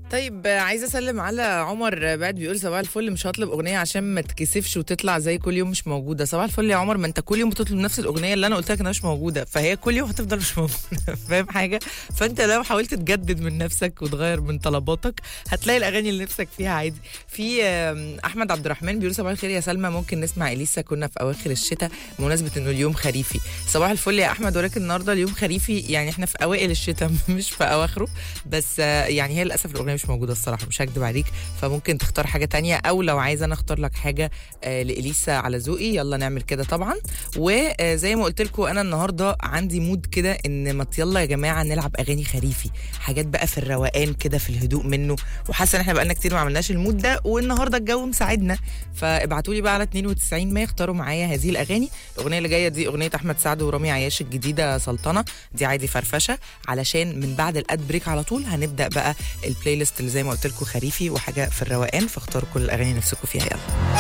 طيب آه، عايزه اسلم على عمر آه، بعد بيقول صباح الفل مش هطلب اغنيه عشان ما تكسفش وتطلع زي كل يوم مش موجوده صباح الفل يا عمر ما انت كل يوم بتطلب نفس الاغنيه اللي انا قلت لك انها مش موجوده فهي كل يوم هتفضل مش موجوده فاهم حاجه فانت لو حاولت تجدد من نفسك وتغير من طلباتك هتلاقي الاغاني اللي نفسك فيها عادي في آم، احمد عبد الرحمن بيقول صباح الخير يا سلمى ممكن نسمع اليسا كنا في اواخر الشتاء بمناسبه انه اليوم خريفي صباح الفل يا احمد ولكن النهارده اليوم خريفي يعني احنا في اوائل الشتاء مش في اواخره بس آه، يعني هي للاسف الاغنيه مش موجوده الصراحه مش هكدب عليك فممكن تختار حاجه تانية او لو عايزه انا اختار لك حاجه آه، لاليسا على ذوقي يلا نعمل كده طبعا وزي ما قلت لكم انا النهارده عندي مود كده ان ما يلا يا جماعه نلعب اغاني خريفي حاجات بقى في الروقان كده في الهدوء منه وحاسه ان احنا بقالنا كتير ما عملناش المود ده والنهارده الجو مساعدنا فابعتوا لي بقى على 92 ما يختاروا معايا هذه الاغاني الاغنيه اللي جايه دي اغنيه احمد سعد ورامي عياش الجديده سلطنه دي عادي فرفشه علشان من بعد الاد بريك على طول هنبدا بقى البلاي ليست اللي زي ما قلت لكم خريفي وحاجه في الروقان فاختاروا كل الاغاني اللي نفسكم فيها يلا